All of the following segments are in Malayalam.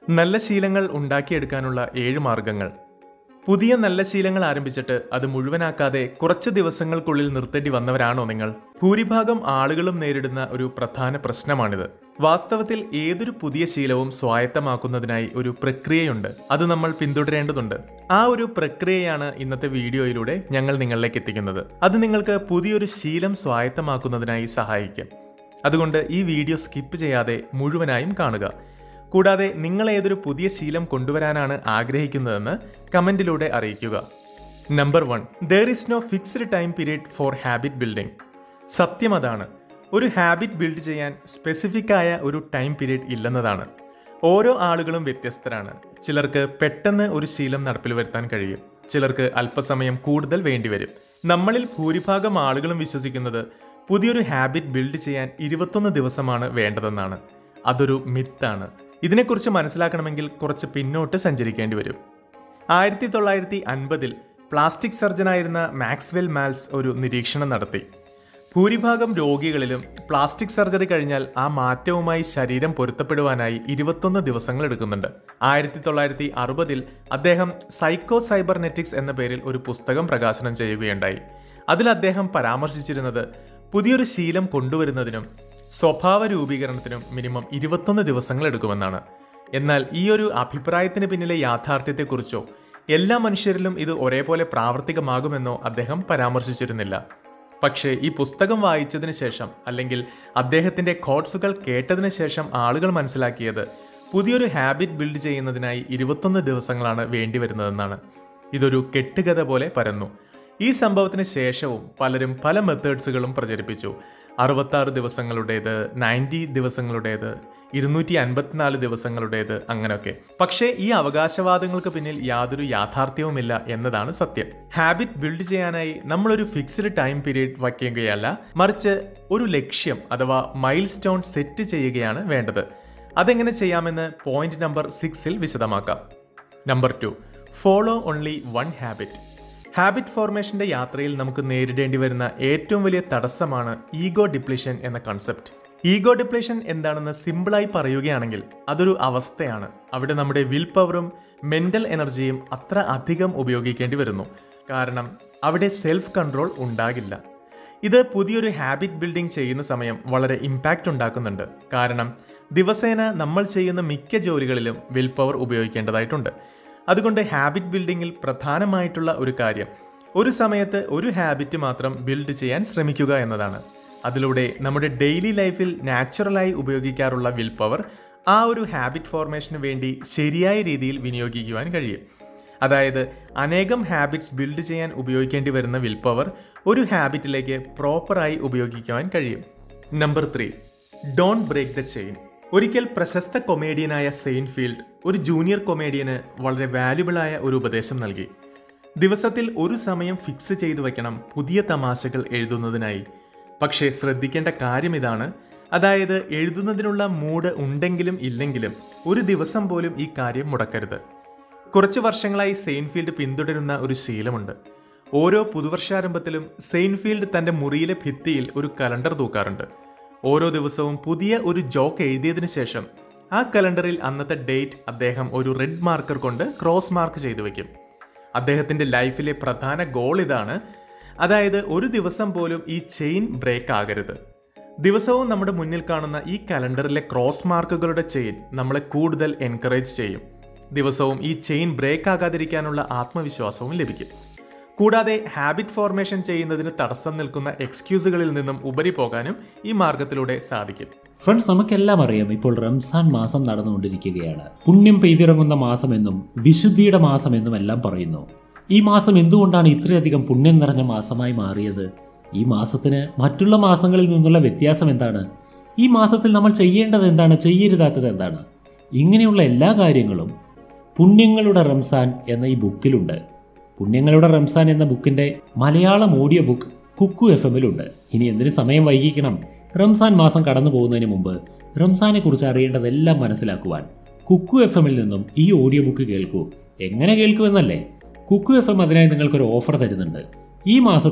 നല്ല ശീലങ്ങൾ ഉണ്ടാക്കിയെടുക്കാനുള്ള ഏഴ് മാർഗങ്ങൾ പുതിയ നല്ല ശീലങ്ങൾ ആരംഭിച്ചിട്ട് അത് മുഴുവനാക്കാതെ കുറച്ച് ദിവസങ്ങൾക്കുള്ളിൽ നിർത്തേണ്ടി വന്നവരാണോ നിങ്ങൾ ഭൂരിഭാഗം ആളുകളും നേരിടുന്ന ഒരു പ്രധാന പ്രശ്നമാണിത് വാസ്തവത്തിൽ ഏതൊരു പുതിയ ശീലവും സ്വായത്തമാക്കുന്നതിനായി ഒരു പ്രക്രിയയുണ്ട് അത് നമ്മൾ പിന്തുടരേണ്ടതുണ്ട് ആ ഒരു പ്രക്രിയയാണ് ഇന്നത്തെ വീഡിയോയിലൂടെ ഞങ്ങൾ നിങ്ങളിലേക്ക് എത്തിക്കുന്നത് അത് നിങ്ങൾക്ക് പുതിയൊരു ശീലം സ്വായത്തമാക്കുന്നതിനായി സഹായിക്കും അതുകൊണ്ട് ഈ വീഡിയോ സ്കിപ്പ് ചെയ്യാതെ മുഴുവനായും കാണുക കൂടാതെ നിങ്ങൾ ഏതൊരു പുതിയ ശീലം കൊണ്ടുവരാനാണ് ആഗ്രഹിക്കുന്നതെന്ന് കമന്റിലൂടെ അറിയിക്കുക number one there is no fixed time period for habit building സത്യം അതാണ് ഒരു ഹാബിറ്റ് ബിൽഡ് ചെയ്യാൻ സ്പെസിഫിക് ആയ ഒരു ടൈം പീരീഡ് ഇല്ലെന്നതാണ് ഓരോ ആളുകളും വ്യത്യസ്തരാണ് ചിലർക്ക് പെട്ടെന്ന് ഒരു ശീലം നടപ്പിൽ വരുത്താൻ കഴിയും ചിലർക്ക് അല്പസമയം കൂടുതൽ വേണ്ടിവരും നമ്മളിൽ ഭൂരിഭാഗം ആളുകളും വിശ്വസിക്കുന്നത് പുതിയൊരു ഹാബിറ്റ് ബിൽഡ് ചെയ്യാൻ ഇരുപത്തൊന്ന് ദിവസമാണ് വേണ്ടതെന്നാണ് അതൊരു മിത്താണ് ഇതിനെക്കുറിച്ച് മനസ്സിലാക്കണമെങ്കിൽ കുറച്ച് പിന്നോട്ട് സഞ്ചരിക്കേണ്ടി വരും ആയിരത്തി തൊള്ളായിരത്തി അൻപതിൽ പ്ലാസ്റ്റിക് സർജനായിരുന്ന മാക്സ്വെൽ മാൽസ് ഒരു നിരീക്ഷണം നടത്തി ഭൂരിഭാഗം രോഗികളിലും പ്ലാസ്റ്റിക് സർജറി കഴിഞ്ഞാൽ ആ മാറ്റവുമായി ശരീരം പൊരുത്തപ്പെടുവാനായി ഇരുപത്തൊന്ന് ദിവസങ്ങൾ എടുക്കുന്നുണ്ട് ആയിരത്തി തൊള്ളായിരത്തി അറുപതിൽ അദ്ദേഹം സൈക്കോ സൈബർനെറ്റിക്സ് എന്ന പേരിൽ ഒരു പുസ്തകം പ്രകാശനം ചെയ്യുകയുണ്ടായി അതിൽ അദ്ദേഹം പരാമർശിച്ചിരുന്നത് പുതിയൊരു ശീലം കൊണ്ടുവരുന്നതിനും സ്വഭാവ രൂപീകരണത്തിനും മിനിമം ഇരുപത്തൊന്ന് ദിവസങ്ങൾ എടുക്കുമെന്നാണ് എന്നാൽ ഈ ഒരു അഭിപ്രായത്തിന് പിന്നിലെ യാഥാർത്ഥ്യത്തെക്കുറിച്ചോ എല്ലാ മനുഷ്യരിലും ഇത് ഒരേപോലെ പ്രാവർത്തികമാകുമെന്നോ അദ്ദേഹം പരാമർശിച്ചിരുന്നില്ല പക്ഷേ ഈ പുസ്തകം വായിച്ചതിന് ശേഷം അല്ലെങ്കിൽ അദ്ദേഹത്തിന്റെ കോട്സുകൾ കേട്ടതിന് ശേഷം ആളുകൾ മനസ്സിലാക്കിയത് പുതിയൊരു ഹാബിറ്റ് ബിൽഡ് ചെയ്യുന്നതിനായി ഇരുപത്തൊന്ന് ദിവസങ്ങളാണ് വേണ്ടിവരുന്നതെന്നാണ് ഇതൊരു കെട്ടുകഥ പോലെ പരന്നു ഈ സംഭവത്തിന് ശേഷവും പലരും പല മെത്തേഡ്സുകളും പ്രചരിപ്പിച്ചു അറുപത്താറ് ദിവസങ്ങളുടേത് നയൻറ്റി ദിവസങ്ങളുടേത് ഇരുന്നൂറ്റി അൻപത്തിനാല് ദിവസങ്ങളുടേത് അങ്ങനെയൊക്കെ പക്ഷേ ഈ അവകാശവാദങ്ങൾക്ക് പിന്നിൽ യാതൊരു യാഥാർത്ഥ്യവുമില്ല എന്നതാണ് സത്യം ഹാബിറ്റ് ബിൽഡ് ചെയ്യാനായി നമ്മളൊരു ഫിക്സ്ഡ് ടൈം പീരീഡ് വയ്ക്കുകയല്ല മറിച്ച് ഒരു ലക്ഷ്യം അഥവാ മൈൽ സ്റ്റോൺ സെറ്റ് ചെയ്യുകയാണ് വേണ്ടത് അതെങ്ങനെ ചെയ്യാമെന്ന് പോയിന്റ് നമ്പർ സിക്സിൽ വിശദമാക്കാം number two follow only one habit habit ഫോർമേഷന്റെ യാത്രയിൽ നമുക്ക് നേരിടേണ്ടി വരുന്ന ഏറ്റവും വലിയ തടസ്സമാണ് ഈഗോ ഡിപ്ലീഷൻ എന്ന കൺസെപ്റ്റ് ഈഗോ ഡിപ്ലീഷൻ എന്താണെന്ന് സിമ്പിളായി പറയുകയാണെങ്കിൽ അതൊരു അവസ്ഥയാണ് അവിടെ നമ്മുടെ വിൽ പവറും മെന്റൽ എനർജിയും അത്ര അധികം ഉപയോഗിക്കേണ്ടി വരുന്നു കാരണം അവിടെ സെൽഫ് കൺട്രോൾ ഉണ്ടാകില്ല ഇത് പുതിയൊരു ഹാബിറ്റ് ബിൽഡിംഗ് ചെയ്യുന്ന സമയം വളരെ ഇമ്പാക്റ്റ് ഉണ്ടാക്കുന്നുണ്ട് കാരണം ദിവസേന നമ്മൾ ചെയ്യുന്ന മിക്ക ജോലികളിലും വിൽ പവർ ഉപയോഗിക്കേണ്ടതായിട്ടുണ്ട് അതുകൊണ്ട് ഹാബിറ്റ് ബിൽഡിങ്ങിൽ പ്രധാനമായിട്ടുള്ള ഒരു കാര്യം ഒരു സമയത്ത് ഒരു ഹാബിറ്റ് മാത്രം ബിൽഡ് ചെയ്യാൻ ശ്രമിക്കുക എന്നതാണ് അതിലൂടെ നമ്മുടെ ഡെയിലി ലൈഫിൽ നാച്ചുറലായി ഉപയോഗിക്കാറുള്ള വിൽ പവർ ആ ഒരു ഹാബിറ്റ് ഫോർമേഷന് വേണ്ടി ശരിയായ രീതിയിൽ വിനിയോഗിക്കുവാൻ കഴിയും അതായത് അനേകം ഹാബിറ്റ്സ് ബിൽഡ് ചെയ്യാൻ ഉപയോഗിക്കേണ്ടി വരുന്ന വിൽ പവർ ഒരു ഹാബിറ്റിലേക്ക് പ്രോപ്പറായി ഉപയോഗിക്കുവാൻ കഴിയും number three don't break the chain ഒരിക്കൽ പ്രശസ്ത കൊമേഡിയനായ സെയിൻഫീൽഡ് ഒരു ജൂനിയർ കൊമേഡിയന് വളരെ വാല്യുബിളായ ഒരു ഉപദേശം നൽകി ദിവസത്തിൽ ഒരു സമയം ഫിക്സ് ചെയ്തു വെക്കണം പുതിയ തമാശകൾ എഴുതുന്നതിനായി പക്ഷേ ശ്രദ്ധിക്കേണ്ട കാര്യം ഇതാണ് അതായത് എഴുതുന്നതിനുള്ള മൂഡ് ഉണ്ടെങ്കിലും ഇല്ലെങ്കിലും ഒരു ദിവസം പോലും ഈ കാര്യം മുടക്കരുത് കുറച്ച് വർഷങ്ങളായി സെയിൻഫീൽഡ് പിന്തുടരുന്ന ഒരു ശീലമുണ്ട് ഓരോ പുതുവർഷാരംഭത്തിലും സെയിൻഫീൽഡ് തന്റെ മുറിയിലെ ഭിത്തിയിൽ ഒരു കലണ്ടർ തൂക്കാറുണ്ട് ഓരോ ദിവസവും പുതിയ ഒരു ജോക്ക് എഴുതിയതിനു ശേഷം ആ കലണ്ടറിൽ അന്നത്തെ ഡേറ്റ് അദ്ദേഹം ഒരു റെഡ് മാർക്കർ കൊണ്ട് ക്രോസ് മാർക്ക് ചെയ്തു വെക്കും അദ്ദേഹത്തിന്റെ ലൈഫിലെ പ്രധാന ഗോൾ ഇതാണ് അതായത് ഒരു ദിവസം പോലും ഈ ചെയിൻ ബ്രേക്ക് ആകരുത് ദിവസവും നമ്മുടെ മുന്നിൽ കാണുന്ന ഈ കലണ്ടറിലെ ക്രോസ് മാർക്കുകളുടെ ചെയിൻ നമ്മളെ കൂടുതൽ എൻകറേജ് ചെയ്യും ദിവസവും ഈ ചെയിൻ ബ്രേക്ക് ആകാതിരിക്കാനുള്ള ആത്മവിശ്വാസവും ലഭിക്കും കൂടാതെ ഹാബിറ്റ് ഫോർമേഷൻ ചെയ്യുന്നതിന് തടസ്സം നിൽക്കുന്ന എക്സ്ക്യൂസുകളിൽ നിന്നും ഉപരി പോകാനും ഈ മാർഗത്തിലൂടെ സാധിക്കും ഫ്രണ്ട്സ് നമുക്കെല്ലാം അറിയാം ഇപ്പോൾ റംസാൻ മാസം നടന്നുകൊണ്ടിരിക്കുകയാണ് പുണ്യം പെയ്തിറങ്ങുന്ന മാസമെന്നും വിശുദ്ധിയുടെ മാസമെന്നും എല്ലാം പറയുന്നു ഈ മാസം എന്തുകൊണ്ടാണ് ഇത്രയധികം പുണ്യം നിറഞ്ഞ മാസമായി മാറിയത് ഈ മാസത്തിന് മറ്റുള്ള മാസങ്ങളിൽ നിന്നുള്ള വ്യത്യാസം എന്താണ് ഈ മാസത്തിൽ നമ്മൾ ചെയ്യേണ്ടത് എന്താണ് ചെയ്യരുതാത്തത് എന്താണ് ഇങ്ങനെയുള്ള എല്ലാ കാര്യങ്ങളും പുണ്യങ്ങളുടെ റംസാൻ എന്ന ഈ ബുക്കിലുണ്ട് പുണ്യങ്ങളുടെ റംസാൻ എന്ന ബുക്കിന്റെ Malayalam audio book Kuku F എമ്മിലുണ്ട് ഇനി എന്തിനു സമയം വൈകിക്കണം റംസാൻ മാസം കടന്നു പോകുന്നതിന് മുമ്പ് റംസാനെ കുറിച്ച് അറിയേണ്ടതെല്ലാം മനസ്സിലാക്കുവാൻ കുക്കു എഫ് എമ്മിൽ നിന്നും ഈ ഓഡിയോ ബുക്ക് കേൾക്കൂ എങ്ങനെ കേൾക്കുമെന്നല്ലേ കുക്കു എഫ് എം അതിനായി നിങ്ങൾക്കൊരു ഓഫർ തരുന്നുണ്ട് ഈ മാസത്തിൽ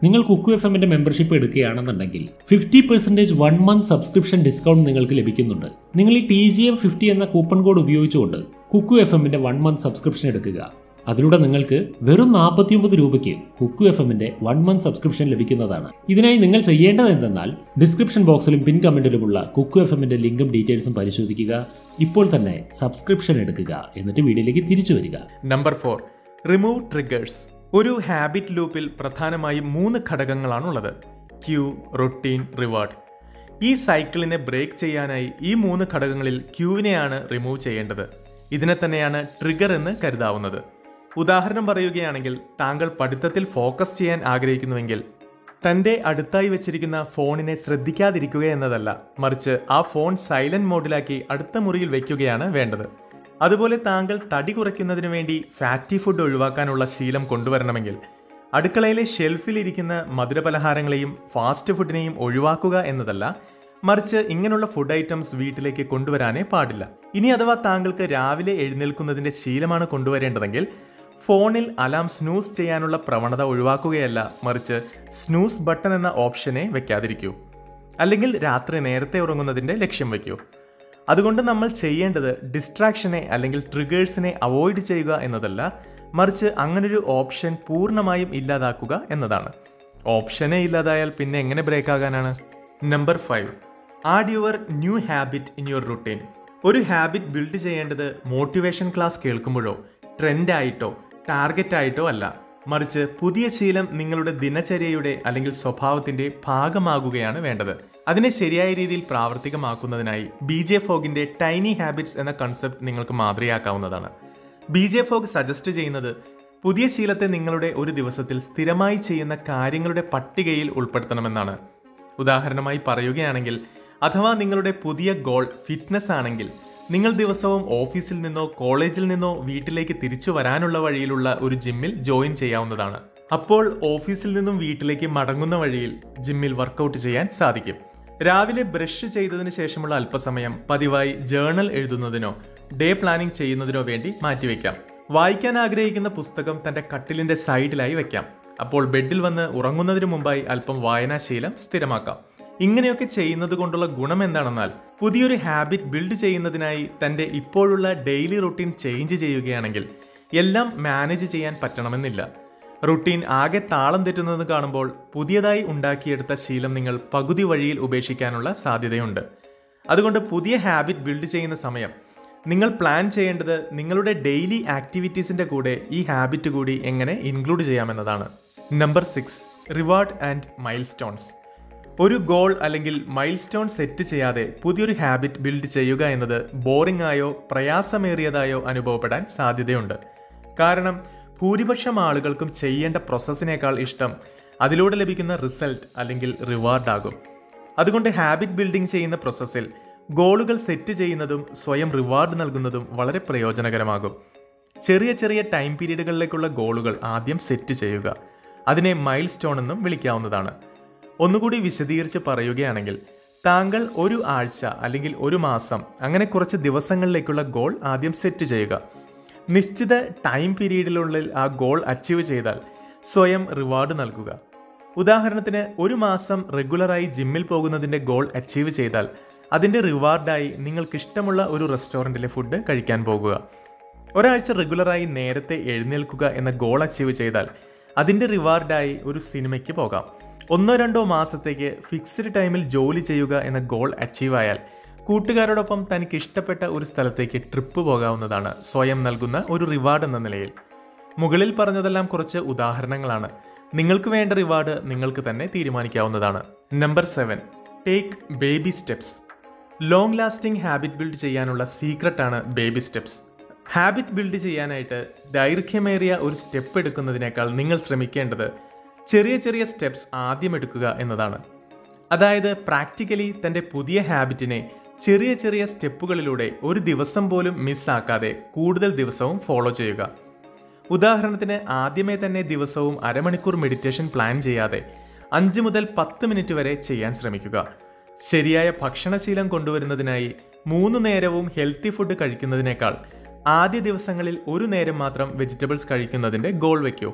നിങ്ങൾ കുക്കു എഫ് എമ്മിന്റെ മെമ്പർഷിപ്പ് എടുക്കുകയാണെന്നുണ്ടെങ്കിൽ fifty percentage one month subscription discount നിങ്ങൾക്ക് ലഭിക്കുന്നുണ്ട് നിങ്ങൾ ഈ ടി ജി എം ഫിഫ്റ്റി എന്ന കൂപ്പൺ കോഡ് ഉപയോഗിച്ചുകൊണ്ട് കുക്കു എഫ് എമ്മിന്റെ വൺ മന്ത് സബ്സ്ക്രിപ്ഷൻ എടുക്കുക അതിലൂടെ നിങ്ങൾക്ക് വെറും നാൽപ്പത്തിയൊമ്പത് രൂപയ്ക്ക് കുക്കു എഫ് എമ്മിന്റെ വൺ മന്ത് സബ്സ്ക്രിപ്ഷൻ ലഭിക്കുന്നതാണ് ഇതിനായി നിങ്ങൾ ചെയ്യേണ്ടത് എന്തെന്നാൽ ഡിസ്ക്രിപ്ഷൻ ബോക്സിലും പിൻ കമന്റിലുമുള്ള കുക്കു എഫ് എമ്മിന്റെ ലിങ്കും ഡീറ്റെയിൽസും പരിശോധിക്കുക ഇപ്പോൾ തന്നെ സബ്സ്ക്രിപ്ഷൻ എടുക്കുക എന്നിട്ട് വീഡിയോയിലേക്ക് തിരിച്ചു വരിക നമ്പർ ഫോർ റിമൂവ് ട്രിഗേഴ്സ് ഒരു ഹാബിറ്റ് ലൂപ്പിൽ പ്രധാനമായും മൂന്ന് ഘടകങ്ങളാണുള്ളത് ക്യൂ റൊട്ടീൻ റിവാർഡ് ഈ സൈക്കിളിനെ ബ്രേക്ക് ചെയ്യാനായി ഈ മൂന്ന് ഘടകങ്ങളിൽ ക്യൂവിനെയാണ് റിമൂവ് ചെയ്യേണ്ടത് ഇതിനെ തന്നെയാണ് ട്രിഗർ എന്ന് കരുതാവുന്നത് ഉദാഹരണം പറയുകയാണെങ്കിൽ താങ്കൾ പഠിത്തത്തിൽ ഫോക്കസ് ചെയ്യാൻ ആഗ്രഹിക്കുന്നുവെങ്കിൽ തൻ്റെ അടുത്തായി വെച്ചിരിക്കുന്ന ഫോണിനെ ശ്രദ്ധിക്കാതിരിക്കുക എന്നതല്ല മറിച്ച് ആ ഫോൺ സൈലന്റ് മോഡിലാക്കി അടുത്ത മുറിയിൽ വയ്ക്കുകയാണ് വേണ്ടത് അതുപോലെ താങ്കൾ തടി കുറയ്ക്കുന്നതിന് വേണ്ടി ഫാറ്റി ഫുഡ് ഒഴിവാക്കാനുള്ള ശീലം കൊണ്ടുവരണമെങ്കിൽ അടുക്കളയിലെ ഷെൽഫിൽ ഇരിക്കുന്ന മധുരപലഹാരങ്ങളെയും ഫാസ്റ്റ് ഫുഡിനെയും ഒഴിവാക്കുക എന്നതല്ല മറിച്ച് ഇങ്ങനെയുള്ള ഫുഡ് ഐറ്റംസ് വീട്ടിലേക്ക് കൊണ്ടുവരാനേ പാടില്ല ഇനി അഥവാ താങ്കൾക്ക് രാവിലെ എഴുന്നേൽക്കുന്നതിന്റെ ശീലമാണ് കൊണ്ടുവരേണ്ടതെങ്കിൽ ഫോണിൽ അലാം സ്നൂസ് ചെയ്യാനുള്ള പ്രവണത ഒഴിവാക്കുകയല്ല മറിച്ച് സ്നൂസ് ബട്ടൺ എന്ന ഓപ്ഷനെ വെക്കാതിരിക്കൂ അല്ലെങ്കിൽ രാത്രി നേരത്തെ ഉറങ്ങുന്നതിന്റെ ലക്ഷ്യം വയ്ക്കൂ അതുകൊണ്ട് നമ്മൾ ചെയ്യേണ്ടത് ഡിസ്ട്രാക്ഷനെ അല്ലെങ്കിൽ ട്രിഗേഴ്സിനെ അവോയ്ഡ് ചെയ്യുക എന്നതല്ല മറിച്ച് അങ്ങനൊരു ഓപ്ഷൻ പൂർണ്ണമായും ഇല്ലാതാക്കുക എന്നതാണ് ഓപ്ഷനെ ഇല്ലാതായാൽ പിന്നെ എങ്ങനെ ബ്രേക്ക് ആകാനാണ് number five add your new habit in your routine ഒരു ഹാബിറ്റ് ബിൽഡ് ചെയ്യേണ്ടത് മോട്ടിവേഷൻ ക്ലാസ് കേൾക്കുമ്പോഴോ ട്രെൻഡ് ആയിട്ടോ ടാർഗറ്റ് ആയിട്ടോ അല്ല മറിച്ച് പുതിയ ശീലം നിങ്ങളുടെ ദിനചര്യയുടെ അല്ലെങ്കിൽ സ്വഭാവത്തിന്റെ ഭാഗമാകുകയാണ് വേണ്ടത് അതിനെ ശരിയായ രീതിയിൽ പ്രാവർത്തികമാക്കുന്നതിനായി ബി ജെ ഫോഗിന്റെ ടൈനി ഹാബിറ്റ്സ് എന്ന കൺസെപ്റ്റ് നിങ്ങൾക്ക് മാതൃകയാക്കാവുന്നതാണ് ബി ജെ ഫോഗ് സജസ്റ്റ് ചെയ്യുന്നത് പുതിയ ശീലത്തെ നിങ്ങളുടെ ഒരു ദിവസത്തിൽ സ്ഥിരമായി ചെയ്യുന്ന കാര്യങ്ങളുടെ പട്ടികയിൽ ഉൾപ്പെടുത്തണമെന്നാണ് ഉദാഹരണമായി പറയുകയാണെങ്കിൽ അഥവാ നിങ്ങളുടെ പുതിയ ഗോൾ ഫിറ്റ്നസ് ആണെങ്കിൽ നിങ്ങൾ ദിവസവും ഓഫീസിൽ നിന്നോ കോളേജിൽ നിന്നോ വീട്ടിലേക്ക് തിരിച്ചു വരാനുള്ള വഴിയിലുള്ള ഒരു ജിമ്മിൽ ജോയിൻ ചെയ്യാവുന്നതാണ് അപ്പോൾ ഓഫീസിൽ നിന്നും വീട്ടിലേക്ക് മടങ്ങുന്ന വഴിയിൽ ജിമ്മിൽ വർക്കൗട്ട് ചെയ്യാൻ സാധിക്കും രാവിലെ ബ്രഷ് ചെയ്തതിന് ശേഷമുള്ള അല്പസമയം പതിവായി ജേണൽ എഴുതുന്നതിനോ ഡേ പ്ലാനിംഗ് ചെയ്യുന്നതിനോ വേണ്ടി മാറ്റിവെക്കാം വായിക്കാൻ ആഗ്രഹിക്കുന്ന പുസ്തകം തന്റെ കട്ടിലിന്റെ സൈഡിലായി വെക്കാം അപ്പോൾ ബെഡിൽ വന്ന് ഉറങ്ങുന്നതിന് മുമ്പായി അല്പം വായനാശീലം സ്ഥിരമാക്കാം ഇങ്ങനെയൊക്കെ ചെയ്യുന്നത് കൊണ്ടുള്ള ഗുണം എന്താണെന്നാൽ പുതിയൊരു ഹാബിറ്റ് ബിൽഡ് ചെയ്യുന്നതിനായി തന്റെ ഇപ്പോഴുള്ള ഡെയിലി റുട്ടീൻ ചേഞ്ച് ചെയ്യുകയാണെങ്കിൽ എല്ലാം മാനേജ് ചെയ്യാൻ പറ്റണമെന്നില്ല റുട്ടീൻ ആകെ താളം തെറ്റുന്നത് കാണുമ്പോൾ പുതിയതായി ഉണ്ടാക്കിയെടുത്ത ശീലം നിങ്ങൾ പകുതി വഴിയിൽ ഉപേക്ഷിക്കാനുള്ള സാധ്യതയുണ്ട് അതുകൊണ്ട് പുതിയ ഹാബിറ്റ് ബിൽഡ് ചെയ്യുന്ന സമയം നിങ്ങൾ പ്ലാൻ ചെയ്യേണ്ടത് നിങ്ങളുടെ ഡെയിലി ആക്ടിവിറ്റീസിന്റെ കൂടെ ഈ ഹാബിറ്റ് കൂടി എങ്ങനെ ഇൻക്ലൂഡ് ചെയ്യാമെന്നതാണ് number six reward and milestones ഒരു ഗോൾ അല്ലെങ്കിൽ മൈൽ സ്റ്റോൺ സെറ്റ് ചെയ്യാതെ പുതിയൊരു ഹാബിറ്റ് ബിൽഡ് ചെയ്യുക എന്നത് ബോറിംഗ് ആയോ പ്രയാസമേറിയതായോ അനുഭവപ്പെടാൻ സാധ്യതയുണ്ട് കാരണം ഭൂരിപക്ഷം ആളുകൾക്കും ചെയ്യേണ്ട പ്രോസസ്സിനേക്കാൾ ഇഷ്ടം അതിലൂടെ ലഭിക്കുന്ന റിസൾട്ട് അല്ലെങ്കിൽ റിവാർഡ് ആകും അതുകൊണ്ട് ഹാബിറ്റ് ബിൽഡിംഗ് ചെയ്യുന്ന പ്രോസസ്സിൽ ഗോളുകൾ സെറ്റ് ചെയ്യുന്നതും സ്വയം റിവാർഡ് നൽകുന്നതും വളരെ പ്രയോജനകരമാകും ചെറിയ ചെറിയ ടൈം പീരീഡുകളിലേക്കുള്ള ഗോളുകൾ ആദ്യം സെറ്റ് ചെയ്യുക അതിനെ മൈൽ സ്റ്റോൺ എന്നും വിളിക്കാവുന്നതാണ് ഒന്നുകൂടി വിശദീകരിച്ച് പറയുകയാണെങ്കിൽ താങ്കൾ ഒരു ആഴ്ച അല്ലെങ്കിൽ ഒരു മാസം അങ്ങനെ കുറച്ച് ദിവസങ്ങളിലേക്കുള്ള ഗോൾ ആദ്യം സെറ്റ് ചെയ്യുക നിശ്ചിത ടൈം പീരീഡിനുള്ളിൽ ആ ഗോൾ അച്ചീവ് ചെയ്താൽ സ്വയം റിവാർഡ് നൽകുക ഉദാഹരണത്തിന് ഒരു മാസം റെഗുലറായി ജിമ്മിൽ പോകുന്നതിൻ്റെ ഗോൾ അച്ചീവ് ചെയ്താൽ അതിൻ്റെ റിവാർഡായി നിങ്ങൾക്ക് ഇഷ്ടമുള്ള ഒരു റെസ്റ്റോറൻറ്റിലെ ഫുഡ് കഴിക്കാൻ പോകുക ഒരാഴ്ച റെഗുലറായി നേരത്തെ എഴുന്നേൽക്കുക എന്ന ഗോൾ അച്ചീവ് ചെയ്താൽ അതിൻ്റെ റിവാർഡായി ഒരു സിനിമയ്ക്ക് പോകാം ഒന്നോ രണ്ടോ മാസത്തേക്ക് ഫിക്സ്ഡ് ടൈമിൽ ജോലി ചെയ്യുക എന്ന ഗോൾ അച്ചീവ് ആയാൽ കൂട്ടുകാരോടൊപ്പം തനിക്ക് ഇഷ്ടപ്പെട്ട ഒരു സ്ഥലത്തേക്ക് ട്രിപ്പ് പോകാവുന്നതാണ് സ്വയം നൽകുന്ന ഒരു റിവാർഡ് എന്ന നിലയിൽ മുകളിൽ പറഞ്ഞതെല്ലാം കുറച്ച് ഉദാഹരണങ്ങളാണ് നിങ്ങൾക്ക് വേണ്ട റിവാർഡ് നിങ്ങൾക്ക് തന്നെ തീരുമാനിക്കാവുന്നതാണ് number seven take baby steps long lasting habit build ചെയ്യാനുള്ള സീക്രട്ടാണ് ബേബി സ്റ്റെപ്സ് ഹാബിറ്റ് ബിൽഡ് ചെയ്യാനായിട്ട് ദൈർഘ്യമേറിയ ഒരു സ്റ്റെപ്പ് എടുക്കുന്നതിനേക്കാൾ നിങ്ങൾ ശ്രമിക്കേണ്ടത് ചെറിയ ചെറിയ സ്റ്റെപ്സ് ആദ്യം എടുക്കുക എന്നതാണ് അതായത് പ്രാക്ടിക്കലി തൻ്റെ പുതിയ ഹാബിറ്റിനെ ചെറിയ ചെറിയ സ്റ്റെപ്പുകളിലൂടെ ഒരു ദിവസം പോലും മിസ്സാക്കാതെ കൂടുതൽ ദിവസവും ഫോളോ ചെയ്യുക ഉദാഹരണത്തിന് ആദ്യമേ തന്നെ ദിവസവും അരമണിക്കൂർ മെഡിറ്റേഷൻ പ്ലാൻ ചെയ്യാതെ അഞ്ച് മുതൽ പത്ത് മിനിറ്റ് വരെ ചെയ്യാൻ ശ്രമിക്കുക ശരിയായ ഭക്ഷണശീലം കൊണ്ടുവരുന്നതിനായി മൂന്ന് നേരവും ഹെൽത്തി ഫുഡ് കഴിക്കുന്നതിനേക്കാൾ ആദ്യ ദിവസങ്ങളിൽ ഒരു നേരം മാത്രം വെജിറ്റബിൾസ് കഴിക്കുന്നതിൻ്റെ ഗോൾ വയ്ക്കൂ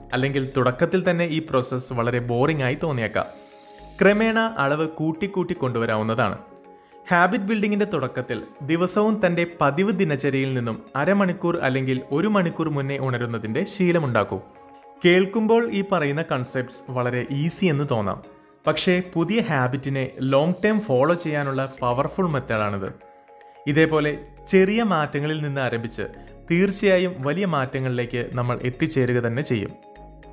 അല്ലെങ്കിൽ തുടക്കത്തിൽ തന്നെ ഈ പ്രോസസ്സ് വളരെ ബോറിംഗ് ആയി തോന്നിയേക്കാം ക്രമേണ അളവ് കൂട്ടിക്കൂട്ടി കൊണ്ടുവരാവുന്നതാണ് ഹാബിറ്റ് ബിൽഡിങ്ങിന്റെ തുടക്കത്തിൽ ദിവസവും തന്റെ പതിവ് ദിനചര്യയിൽ നിന്നും അരമണിക്കൂർ അല്ലെങ്കിൽ ഒരു മണിക്കൂർ മുന്നേ ഉണരുന്നതിന്റെ ശീലമുണ്ടാക്കൂ കേൾക്കുമ്പോൾ ഈ പറയുന്ന കൺസെപ്റ്റ്സ് വളരെ ഈസി എന്ന് തോന്നാം പക്ഷേ പുതിയ ഹാബിറ്റിനെ ലോങ് ടേം ഫോളോ ചെയ്യാനുള്ള പവർഫുൾ മെത്തേഡാണിത് ഇതേപോലെ ചെറിയ മാറ്റങ്ങളിൽ നിന്ന് ആരംഭിച്ച് തീർച്ചയായും വലിയ മാറ്റങ്ങളിലേക്ക് നമ്മൾ എത്തിച്ചേരുക തന്നെ ചെയ്യും